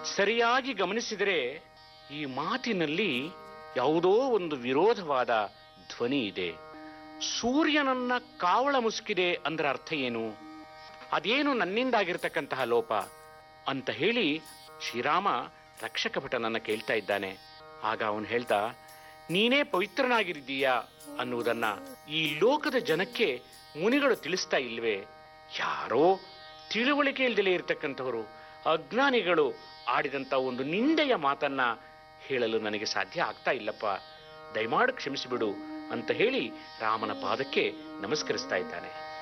ಸರಿಯಾಗಿ ಗಮನಿಸಿದರೆ ಈ ಮಾತಿನಲ್ಲಿ ಯಾವುದೋ ಒಂದು ವಿರೋಧವಾದ ಧ್ವನಿ ಇದೆ ಸೂರ್ಯನನ್ನ ಕಾವಳ ಮುಸುಕಿದೆ ಅಂದ್ರೆ ಅರ್ಥ ಏನು ಅದೇನು ನನ್ನಿಂದಾಗಿರ್ತಕ್ಕಂತಹ ಲೋಪ ಅಂತ ಹೇಳಿ ಶ್ರೀರಾಮ ರಕ್ಷಕ ಭಟನನ್ನ ಕೇಳ್ತಾ ಇದ್ದಾನೆ ಆಗ ಅವನು ಹೇಳ್ತಾ ನೀನೇ ಪವಿತ್ರನಾಗಿದ್ದೀಯಾ ಅನ್ನುವುದನ್ನ ಈ ಲೋಕದ ಜನಕ್ಕೆ ಮುನಿಗಳು ತಿಳಿಸ್ತಾ ಇಲ್ವೇ ಯಾರೋ ತಿಳುವಳಿಕೆ ಇಲ್ದಲೇ ಇರತಕ್ಕಂಥವರು ಅಜ್ಞಾನಿಗಳು ಆಡಿದಂತ ಒಂದು ನಿಂದೆಯ ಮಾತನ್ನ ಹೇಳಲು ನನಗೆ ಸಾಧ್ಯ ಆಗ್ತಾ ಇಲ್ಲಪ್ಪ ದಯಮಾಡು ಕ್ಷಮಿಸಿಬಿಡು ಅಂತ ಹೇಳಿ ರಾಮನ ಪಾದಕ್ಕೆ ನಮಸ್ಕರಿಸ್ತಾ ಇದ್ದಾನೆ